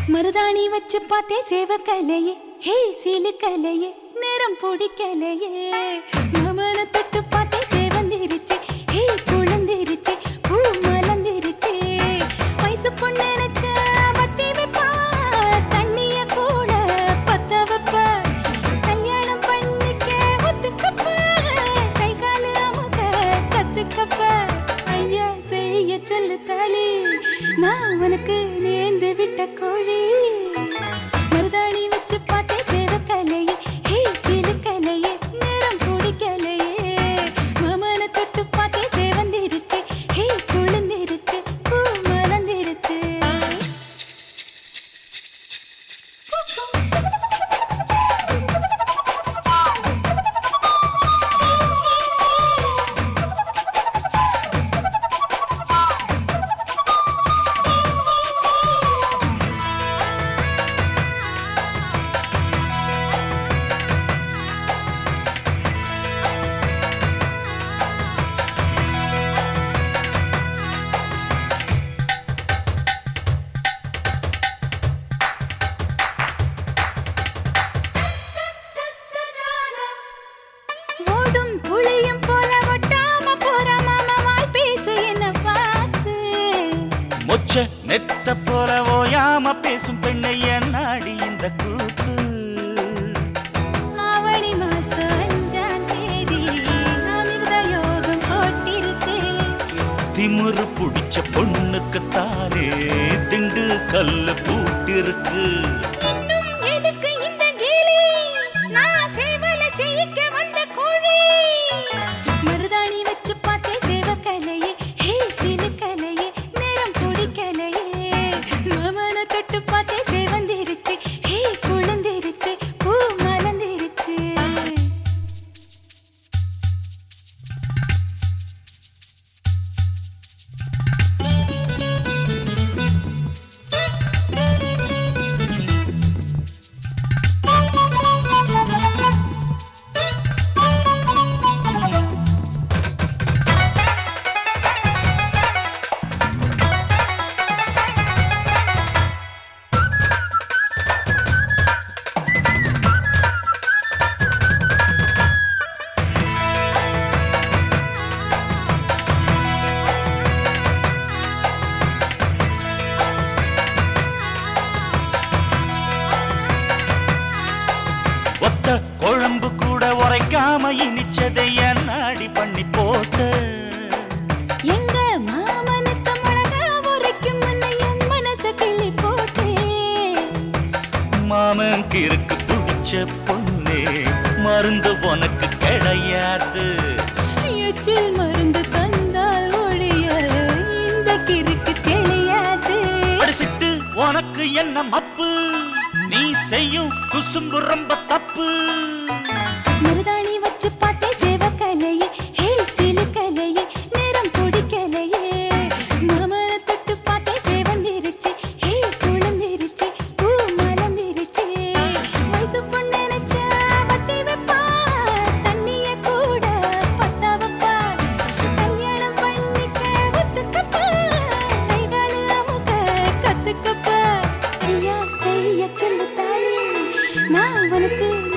மருதாணி வச்சு பார்த்தே சேவக்கலையே ஹே சீலு கலையே நேரம் பிடிக்கலையே மாமன தொட்டு பார்த்தே சேவந்திருச்சு ஹே குழந்திருச்சு பூ மலர்ந்திருச்சு வயசு பொண்ணு நினைச்ச வத்தி வைப்பா தண்ணிய கூட பத்த வைப்ப கல்யாணம் பண்ணிக்க ஒத்துக்கப்ப கை காலு அமுக கத்துக்கப்ப ஐயா செய்ய சொல்லு தாலி நான் உனக்கு நேர்ந்து விட்ட கோழி மருதாணி வச்சு பார்த்தேன் சேவக்கலையே ஹே சீலு கலையே நேரம் பிடிக்கலையே மாமன தொட்டு பார்த்தேன் சேவந்திருச்சு ஹே குளிர்ந்திருச்சு பூ மலர்ந்திருச்சு ஓடும் புளியும் போல ஒட்டாம போற மாமா வாய் பேசு என்ன பார்த்து மொச்ச நெத்த போல ஓயாம பேசும் பெண்ணை என்னாடி இந்த கூத்து ஆவணி மாசம் அஞ்சாம் தேதி அமிர்த யோகம் போட்டிருக்கு திமுரு புடிச்ச பொண்ணுக்குத்தானே திண்டு கல்லு பூட்டிருக்கு இன்னும் எதுக்கு இந்த கேலி நான் சேவல செய்யிக்க வந்த கோழி மருதாணி வச்சு பார்த்தே சேவக்கலையே ஹே சிலு கலையே நேரம் பிடிக்கலையே மாமன தொட்டு பார்த்தே சேவந்திருச்சு ஹே குழந்திருச்சு பூ மலர்ந்திருச்சு ஒத்த குழம்பு கூட உரைக்காம இனிச்சதை என்னாடி பண்ணி போட்டு எங்க மாமனுக்கு மிளகா உரைக்கும் முன்ன என் மனச கிள்ளி போட்டே மாமன் கிறுக்கு பிடிச்ச பொண்ணே மருந்து உனக்கு கிடையாது எச்சில் மருந்து தந்தால் ஒழிய இந்த கிறுக்கு தெரியாது அடிச்சிட்டு உனக்கு என்ன மப்பு நீ செய்யும் குசும்பு ரொம்ப தப்பு மருதாணி வச்சு பார்த்தே சேவக்கலையே ஹே சிலு கலையே நேரம் பிடிக்கலையே மாமன தொட்டு பார்த்தே சேவந்திருச்சு ஹே குழந்திருச்சு பூ மலர்ந்திருச்சு வயசு பொண்ணு நினைச்சா வத்தி வைப்பா தண்ணிய கூட பத்த வைப்பா கல்யாணம் பண்ணிக்க ஒத்துக்கப்பா கை காலு அமுக கத்துக்கப்பா ஐயா செய்ய சொல்லு தாலி நான் உனக்கு